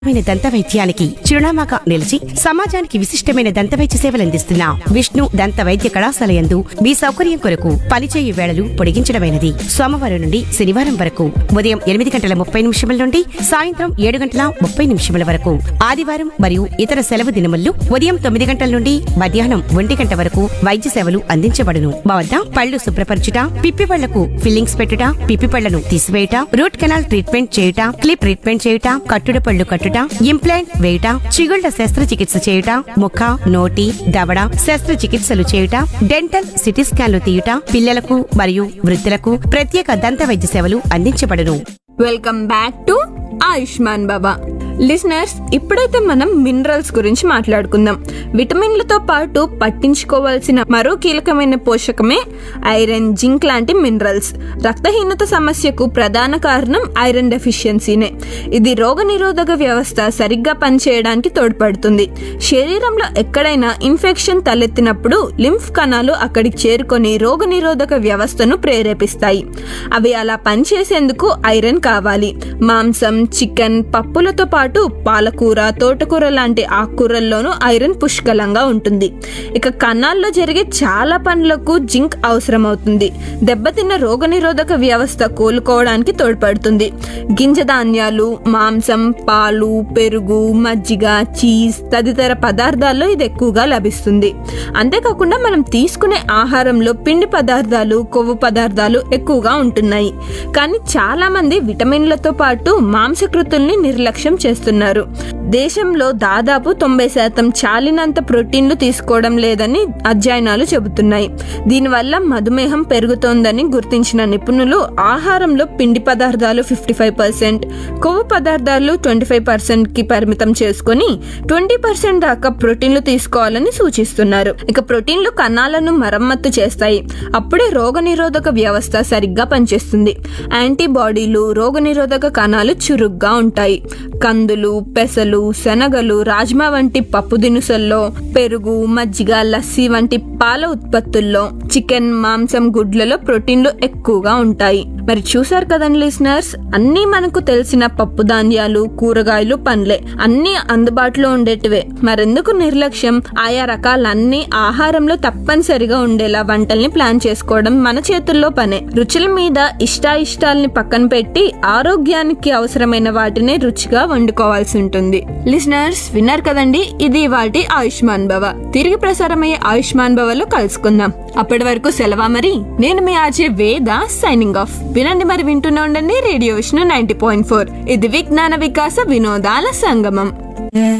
మైన దంత వైద్యానికి చిరునామాగా నిలిచి సమాజానికి విశిష్టమైన దంత వైద్య సేవలందిస్తున్న విష్ణు దంత వైద్య కళాశాల యందు మీ సౌకర్యం కొరకు పనిచేయు వేళలు పొడిగించడమైనది సోమవారం నుండి శనివారం వరకు ఉదయం ఎనిమిది గంటల ముప్పై నిమిషముల నుండి సాయంత్రం ఏడు గంటల ముప్పై నిమిషముల వరకు ఆదివారం మరియు ఇతర సెలవు దినముల్లో ఉదయం తొమ్మిది గంటల నుండి మధ్యాహ్నం ఒంటి గంట వరకు వైద్య సేవలు అందించబడును మా వద్ద పళ్ళు శుభ్రపరచుట పిప్పి పళ్లకు ఫిల్లింగ్స్ పెట్టుట పిప్పి పళ్లను తీసివేయుట రూట్ కెనాల్ ట్రీట్మెంట్ చేయుట క్లిప్ ట్రీట్మెంట్ చేయుట కట్టుడు పళ్ళు కట్టుట ఇంప్లాంట్ వేయుట చిగుళ్ల శస్త్రచికిత్స చేయుట ముఖ నోటి దవడ శస్త్రచికిత్సలు చేయుట డెంటల్ సిటీ స్కాన్లు తీయుట పిల్లలకు మరియు వృద్ధులకు ప్రత్యేక దంత వైద్య సేవలు అందించబడును welcome back to Ayushman Baba listeners ఇప్పుడైతే మనం మినరల్స్ గురించి మాట్లాడుకుందాం విటమిన్లతో పాటు పట్టించుకోవాల్సిన మరో కీలకమైన పోషకమే ఐరన్ జింక్ లాంటి మినరల్స్ రక్తహీనత సమస్యకు ప్రధాన కారణం ఐరన్ డెఫిషియన్సీనే ఇది రోగనిరోధక వ్యవస్థ సరిగ్గా పనిచేయడానికి తోడ్పడుతుంది శరీరంలో ఎక్కడైనా ఇన్ఫెక్షన్ తలెత్తినప్పుడు లింఫ్ కణాలు అక్కడికి చేరుకొని రోగనిరోధక వ్యవస్థను ప్రేరేపిస్తాయి అవి అలా పనిచేసేందుకు ఐరన్ కావాలి మాంసం చికెన్ పప్పులతో పాటు పాలకూర తోటకూర లాంటి ఆకుకూరల్లోనూ ఐరన్ పుష్కలంగా ఉంటుంది ఇక కణాల్లో జరిగే చాలా పనులకు జింక్ అవసరమవుతుంది దెబ్బతిన్న రోగనిరోధక వ్యవస్థ కోలుకోవడానికి తోడ్పడుతుంది గింజ ధాన్యాలు మాంసం పాలు పెరుగు మజ్జిగ చీజ్ తదితర పదార్థాల్లో ఇది ఎక్కువగా లభిస్తుంది అంతేకాకుండా మనం తీసుకునే ఆహారంలో పిండి పదార్థాలు కొవ్వు పదార్థాలు ఎక్కువగా ఉంటున్నాయి కానీ చాలా మంది విటమిన్లతో పాటు మాంసకృతుల్ని నిర్లక్ష్యం చేస్తున్నారు దేశంలో దాదాపు తొంభై శాతం చాలినంత ప్రోటీన్లు తీసుకోవడం లేదని అధ్యయనాలు చెబుతున్నాయి దీనివల్ల మధుమేహం పెరుగుతోందని గుర్తించిన నిపుణులు ఆహారంలో పిండి పదార్థాలు ఫిఫ్టీ ఫైవ్ పర్సెంట్ కొవ్వు పదార్థాలు ట్వంటీ ఫైవ్ పర్సెంట్ కి పరిమితం చేసుకుని ట్వంటీ పర్సెంట్ దాకా ప్రోటీన్లు తీసుకోవాలని సూచిస్తున్నారు ఇక ప్రోటీన్లు కణాలను మరమ్మత్తు చేస్తాయి అప్పుడే రోగనిరోధక వ్యవస్థ సరిగ్గా పనిచేస్తుంది యాంటీబాడీలు రోగనిరోధక కణాలు చురుగ్గా ఉంటాయి కందులు పెసలు శనగలు రాజ్మా వంటి పప్పు దినుసుల్లో పెరుగు మజ్జిగ లస్సీ వంటి పాల ఉత్పత్తుల్లో చికెన్ మాంసం గుడ్లలో ప్రోటీన్లు ఎక్కువగా ఉంటాయి మరి చూసారు కదండి లిసనర్స్ అన్నీ మనకు తెలిసిన పప్పు ధాన్యాలు కూరగాయలు పండ్లే అన్నీ అందుబాటులో ఉండేటివే మరెందుకు నిర్లక్ష్యం ఆయా రకాలన్నీ ఆహారంలో తప్పనిసరిగా ఉండేలా వంటల్ని ప్లాన్ చేసుకోవడం మన చేతుల్లో పనే రుచుల మీద ఇష్టాయిష్టాల్ని పక్కన పెట్టి ఆరోగ్యానికి అవసరమైన వాటిని రుచిగా వండుకోవాల్సి ఉంటుంది లిసనర్స్ విన్నారు కదండి ఇది వాటి ఆయుష్మాన్ భవ తిరిగి ప్రసారమయ్యే ఆయుష్మాన్ భవలో కలుసుకుందాం అప్పటి వరకు సెలవా మరి నేను మీ ఆచే వేద సైనింగ్ ఆఫ్ వినండి మరి వింటూనే ఉండండి radio Vishnu ninety point four ఇది విజ్ఞాన వికాస వినోదాల సంగమం